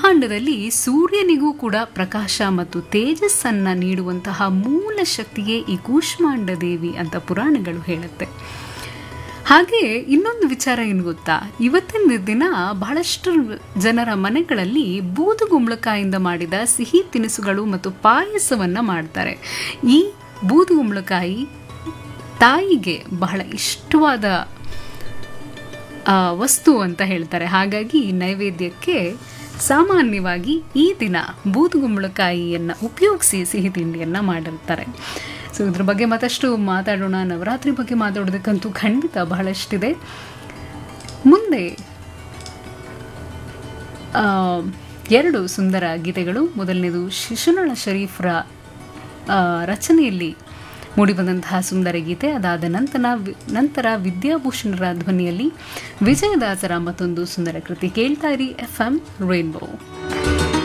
ಬ್ರಹ್ಮಾಂಡದಲ್ಲಿ ಸೂರ್ಯನಿಗೂ ಕೂಡ ಪ್ರಕಾಶ ಮತ್ತು ತೇಜಸ್ಸನ್ನ ನೀಡುವಂತಹ ಮೂಲ ಶಕ್ತಿಯೇ ಈ ಕೂಷ್ಮಾಂಡ ದೇವಿ ಅಂತ ಪುರಾಣಗಳು ಹೇಳುತ್ತೆ ಹಾಗೆ ಇನ್ನೊಂದು ವಿಚಾರ ಏನು ಗೊತ್ತಾ ಇವತ್ತಿನ ದಿನ ಬಹಳಷ್ಟು ಜನರ ಮನೆಗಳಲ್ಲಿ ಬೂದುಗುಂಬಳಕಾಯಿಂದ ಮಾಡಿದ ಸಿಹಿ ತಿನಿಸುಗಳು ಮತ್ತು ಪಾಯಸವನ್ನ ಮಾಡ್ತಾರೆ ಈ ಬೂದುಗುಂಬಳಕಾಯಿ ತಾಯಿಗೆ ಬಹಳ ಇಷ್ಟವಾದ ಆ, ವಸ್ತು ಅಂತ ಹೇಳ್ತಾರೆ ಹಾಗಾಗಿ ಈ ನೈವೇದ್ಯಕ್ಕೆ ಸಾಮಾನ್ಯವಾಗಿ ಈ ದಿನ ಬೂದುಗುಂಬಳಕಾಯಿಯನ್ನು ಉಪಯೋಗಿಸಿ ಸಿಹಿ ತಿಂಡಿಯನ್ನು ಮಾಡಿರ್ತಾರೆ ಸೊ ಇದ್ರ ಬಗ್ಗೆ ಮತ್ತಷ್ಟು ಮಾತಾಡೋಣ ನವರಾತ್ರಿ ಬಗ್ಗೆ ಮಾತಾಡೋದಕ್ಕಂತೂ ಖಂಡಿತ ಬಹಳಷ್ಟಿದೆ ಮುಂದೆ ಆ, ಎರಡು ಸುಂದರ ಗೀತೆಗಳು ಮೊದಲನೇದು ಶಿಶುನಾಳ ಶರೀಫ್ರ ಆ, ರಚನೆಯಲ್ಲಿ ಮೂಡಿಬಂದಂತಹ ಸುಂದರ ಗೀತೆ ಅದಾದ ನಂತರ ನಂತರ ವಿದ್ಯಾಭೂಷಣರ ಧ್ವನಿಯಲ್ಲಿ ವಿಜಯದಾಸರ ಮತ್ತೊಂದು ಸುಂದರ ಕೃತಿ ಕೇಳ್ತಾ ಇರಿ ಎಫ್ ಎಂ ರೈನ್ಬೋ